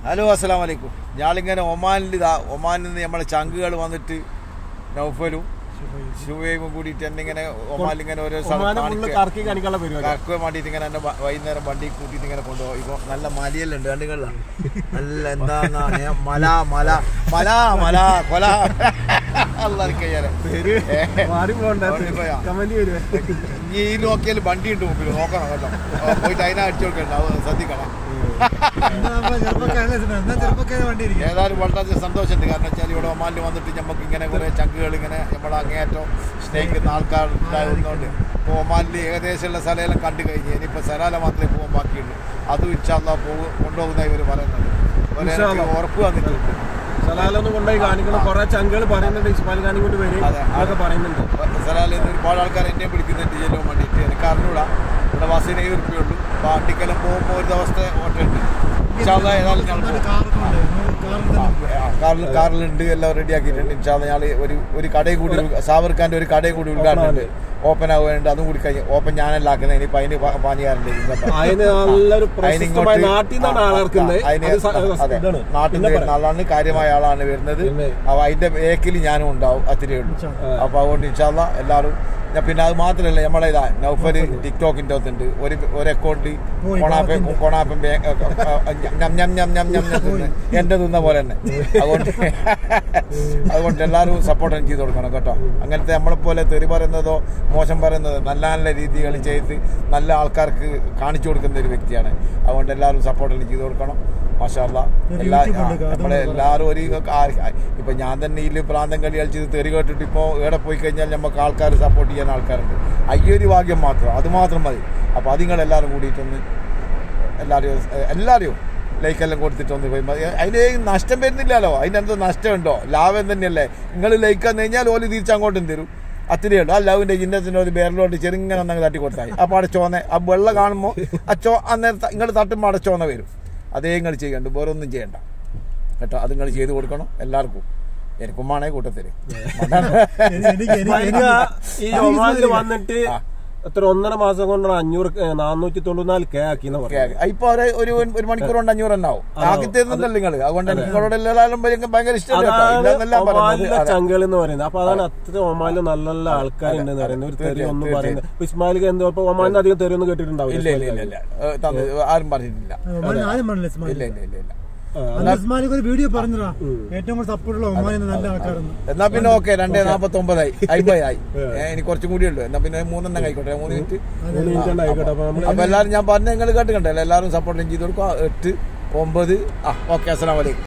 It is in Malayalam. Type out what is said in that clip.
ഹലോ അസ്സലാം വലൈക്കും ഞാളിങ്ങനെ ഒമാനിൽ ഇതാ ഒമാനിൽ നിന്ന് നമ്മളെ ചങ്കുകൾ വന്നിട്ട് നൗഫലും ഷുവൈബും കൂടിയിട്ട് എന്നെ ഇങ്ങനെ ഒമാനിൽ ഇങ്ങനെ ഓരോ സ്ഥലം ഒമാനെ ഫുള്ള് കാണിക്കാൻ കറക്കി കാണിക്കാനുള്ള പരിപാടി കറക്കുവാൻ വേണ്ടിയിട്ട് ഇങ്ങനെ എന്നെ വ- വൈകുന്നേരം വണ്ടി കൂട്ടിയിട്ട് ഇങ്ങനെ കൊണ്ടുപോകും ഇപ്പൊ നല്ല മലയെല്ലാം കണ്ടുകളിലാണ് നല്ല എന്താന്നാണ് മല മല മല മല കൊല അല്ലാതെ പേര് മാറി പോകണ്ട മാറി പോയാ? കമന്റ് വരുവേ ഈ നോക്കിയാൽ വണ്ടി ഉണ്ട് മുമ്പിൽ നോക്കണം കേട്ടോ ആ, പോയിട്ട് അതിനെ അടിച്ചു കൊടുക്കണ്ട അത് ശ്രദ്ധിക്കണം ഏതായാലും വളരെ സന്തോഷമുണ്ട് കാരണം വെച്ചാൽ ഇവിടെ ഒമാനിൽ വന്നിട്ട് നമുക്ക് ഇങ്ങനെ കുറേ ചങ്കുകൾ ഇങ്ങനെ നമ്മളെ അങ്ങേയറ്റം സ്നേഹിക്കുന്ന ആൾക്കാർ ഉണ്ടായതുകൊണ്ട് ഇപ്പോൾ ഒമാനിൽ ഏകദേശമുള്ള സ്ഥലമെല്ലാം കണ്ടു കഴിഞ്ഞ് ഇനിയിപ്പോൾ സലാല മാത്രമേ പോകാൻ ബാക്കിയുള്ളൂ അതും ഇൻഷാല്ല പോകും കൊണ്ടുപോകുന്ന ഇവർ പറയുന്നത് ഒരു ഇൻഷാ എനിക്ക് അല്ലാ. ഉറപ്പ് വന്നിട്ടുണ്ട് സലാലൊന്നും കൊണ്ടുപോയി കാണിക്കണം കുറെ ചങ്കുകൾ പറയുന്നുണ്ട് ഇസ്മായിൽ ഖാനി കൊണ്ട് വരും അതെ, അതെ. അതൊക്കെ പറയുന്നുണ്ട് സലാലിൽ നിന്ന് ഒരുപാട് ആൾക്കാർ എന്നെ വിളിക്കുന്നുണ്ട് ചെല്ലാൻ വേണ്ടിയിട്ട് എനിക്ക് അറിഞ്ഞൂടാ ഇവിടെ ബസ്സിന് ഏഴ് ഉറുപ്പിയുള്ളൂ അപ്പോൾ വണ്ടിക്കെല്ലാം പോകുമ്പോൾ ഒരു ദിവസത്തെ ഓട്ടമുണ്ട് ഇൻഷാല്ല ഏതായാലും ഞാൻ പോകും കാറിൽ കാറിലുണ്ട് എല്ലാം റെഡി ആക്കിയിട്ടുണ്ട് ഇൻഷാല്ല ഞാൻ ഒരു ഒരു കടയും കൂടി ഉദ്ഘ- സാവർഖാന്റെ ഒരു കടയും കൂടി ഉദ്ഘാടനം ഓപ്പൺ ആവുന്നുണ്ട് അതും കൂടി കഴിഞ്ഞ് ഓപ്പൺ ഞാനല്ല ആക്കുന്നത് ഇനിയിപ്പോൾ അതിന് പ- പാഞ്ഞുകാരുണ്ട് ഇങ്ങോട്ട്. അതിന് നല്ലൊരു അതിന് പ്രശസ്തമായ ഇങ്ങോട്ട് നാട്ടിൽ നിന്നാണ് ആളിറക്കുന്നത് അതിന് അത് സ- അതെ, ഇതാണ്. നാട്ടിൽ നിന്ന് പിന്നെ വരുന്ന ആളാണ് കാര്യമായ ആളാണ് വരുന്നത് പിന്നെ? അപ്പൊ അതിന്റെ ബേക്കിൽ ഞാനും ഉണ്ടാവും അത്രയേ ഉള്ളൂ അപ്പൊ അതുകൊണ്ട് ഇൻഷാല്ല എല്ലാവരും ഞാൻ പിന്നെ അത് മാത്രമല്ല നമ്മളെ ഇതാ നൗഫല് ടിക്ടോക്കിന്റെ അകത്തുണ്ട് ഒരു ഒരു അക്കൗണ്ട് കൊണാപ്പൻ കൊണാപ്പൻ ബേ- ഏ, ഏ, ഏ, ഞം ഞം ഞം ഞം ഞം ഞം തിന്ന്. എന്റെ തിന്ന പോലെ തന്നെ അതുകൊണ്ട് അതുകൊണ്ട് എല്ലാവരും സപ്പോർട്ട് എനിക്ക് ചെയ്ത് കൊടുക്കണം കേട്ടോ അങ്ങനത്തെ നമ്മളെ പോലെ തെറി പറയുന്നതോ മോശം പറയുന്നതോ നല്ല നല്ല രീതികൾ ചെയ്ത് നല്ല ആൾക്കാർക്ക് കാണിച്ചു കൊടുക്കുന്ന ഒരു വ്യക്തിയാണ് അതുകൊണ്ട് എല്ലാവരും സപ്പോർട്ട് എനിക്ക് ചെയ്ത് കൊടുക്കണം മാഷാല്ല എല്ലാ ആ, നമ്മളെ എല്ലാവരും ഒരു ആ- ഇപ്പൊ ഞാൻ തന്നെ ഇതിൽ പ്രാന്തം കളി കളിച്ചത് തെറി കേട്ടിട്ട് ഇപ്പോൾ എവിടെ പോയി കഴിഞ്ഞാൽ നമുക്ക് ആൾക്കാർ സപ്പോർട്ട് ചെയ്യാൻ ആൾക്കാരുണ്ട് അയ്യൊരു ഭാഗ്യം മാത്രം അത് മാത്രം മതി അപ്പോൾ അത് നിങ്ങൾ എല്ലാവരും കൂടിയിട്ടൊന്ന് എല്ലാവരും എല്ലാവരും ലൈക്കെല്ലാം കൊടുത്തിട്ടൊന്ന് പോയി മതി. അതിന് നഷ്ടം വരുന്നില്ലല്ലോ അതിനെന്തോ നഷ്ടമുണ്ടോ ലാഭം തന്നെയല്ലേ നിങ്ങൾ ലൈക്ക് വന്നു കഴിഞ്ഞാൽ ഓല് തിരിച്ചങ്ങോട്ടും തരും അത്രയേ ഉള്ളൂ ആ ലവിന്റെ ചിഹ്നത്തിന്റെ ഒരു ബേറിലോട്ട് ചെറുങ്ങനെ ഒന്നങ്ങ് തട്ടി കൊടുത്താൽ അപ്പോൾ അവിടെ ചോന്ന ആ വെള്ളം കാണുമ്പോൾ ആ ചോ അന്നേരം നിങ്ങൾ തട്ടുമ്പോൾ അവിടെ ചോന്ന വരും അതേ നിങ്ങൾ ചെയ്യണ്ട വേറെ ഒന്നും ചെയ്യണ്ട കേട്ടോ അത് നിങ്ങൾ ചെയ്ത് കൊടുക്കണം എല്ലാവർക്കും എനിക്കും വേണേ കൂട്ടത്തില് ഇസ്മായിൽക്ക ഈ ഒമാനിൽ വന്നിട്ട് ആ. എത്ര ഒന്നര മാസം കൊണ്ടാണ് അഞ്ഞൂറ് നാനൂറ്റി തൊണ്ണൂറ്റിനാല് കെ ആക്കി എന്ന് ഓക്കേ, പറഞ്ഞു ഇപ്പൊ ഒരു ഒരു ഒരു മണിക്കൂർ കൊണ്ട് അഞ്ഞൂറ് ഉണ്ടാവും ആക്കി തരുന്നുണ്ടല്ലോ നിങ്ങൾ അതുകൊണ്ട് എനിക്ക് നിങ്ങളോട് എല്ലാവരും ഭയങ്കര ഭയങ്കര ഇഷ്ടം കേട്ടോ ഇല്ലെന്നെല്ലാം അതാണ് പറയുന്നത് ഒമാനിലെ അതെ. ചങ്കൾ എന്ന് പറയുന്നത് അപ്പൊ അതാണ് അത്ര ഒമാനിൽ നല്ല നല്ല ആൾക്കാരുണ്ടെന്ന് പറയുന്നത് ഒരു തെറി ഒന്നും പറയുന്നത് ഇപ്പൊ ഇസ്മായിൽക്ക് എന്തോ ഇപ്പൊ ഒമാനിൽ അധികം തെറി ഒന്നും കേട്ടിട്ടുണ്ടാവില്ല ഇല്ല ഇല്ല ഇല്ല ഇല്ല ഏ, തന്ന് ആരും പറഞ്ഞിട്ടില്ല ആദ്യം പറഞ്ഞില്ല ഇല്ല ഇല്ല ഇല്ല ഇല്ല അന്ന് ഇസ്മാലിക്ക് ഒരു വീഡിയോ പറഞ്ഞതാ ഏറ്റവും കൂടുതൽ സപ്പോർട്ടുള്ള ഒമാനിന്ന് നല്ല ആൾക്കാരെന്ന് എന്നാ പിന്നെ ഓക്കെ രണ്ടേ നാപ്പത്തി ഒമ്പതായി അമ്പതായി ഇനി കുറച്ചും കൂടി ഉള്ളു എന്നാ പിന്നെ മൂന്നെണ്ണം ആയിക്കോട്ടെ മൂന്ന് മിനിറ്റ് മൂന്ന് മിനിറ്റ് ഉണ്ടായിക്കോട്ടെ അപ്പൊ നമ്മള് അപ്പൊ എല്ലാരും ഞാൻ പറഞ്ഞ നിങ്ങൾ കേട്ട് കണ്ടല്ലോ എല്ലാവരും സപ്പോർട്ട് ചെയ്ത് കൊടുക്കുക എട്ട് ഒമ്പത് ആ ഓക്കെ അസ്സലാം വലൈക്കും